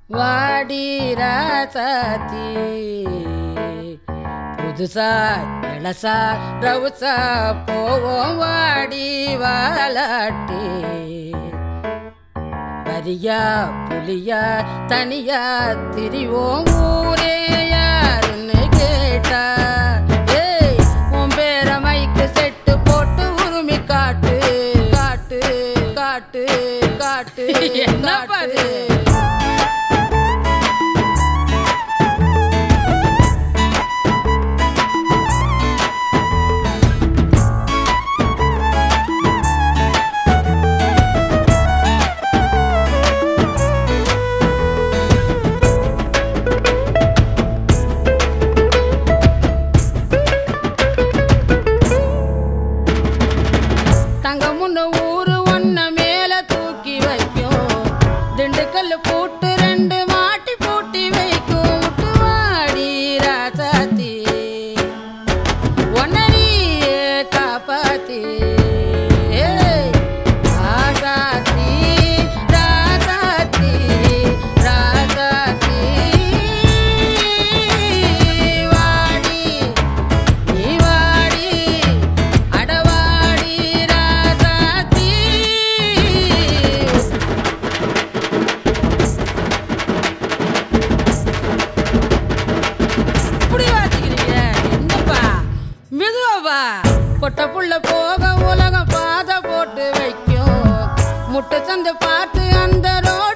வாடி ராசாத்தி புதுசா இளசா ரவுசா போவோம் வாடி வாலாட்டி வரியா புலியா தனியா திரிவோம் ஊரே யாருன்னு கேட்டா ஏய் உன் பேர மைக்கு செட்டு போட்டு உருமி காட்டு காட்டு காட்டு காட்டு என்ன பாரு தங்கமுன்னு ஊரு ஒன்ன மேல தூக்கி வைக்கும் திண்டுக்கல் பூட்டு ரெண்டு மாட்டி பூட்டி வைக்கும் விட்டு வாடி ராசாத்தி ஒன்னரியே காப்பாத்தி ஏய், ராசாத்தி, ராசாத்தி, ராசாத்தி. வாடி நீ வாடி அடவாடி ராசாத்தி இப்படி வாசிக்கிறீங்க என்னப்பா மெதுவாப்பா பொட்ட புள்ள போக உலகம் பாதை போட்டு வைக்கும் முட்டை சந்து பார்த்து அந்த ரோட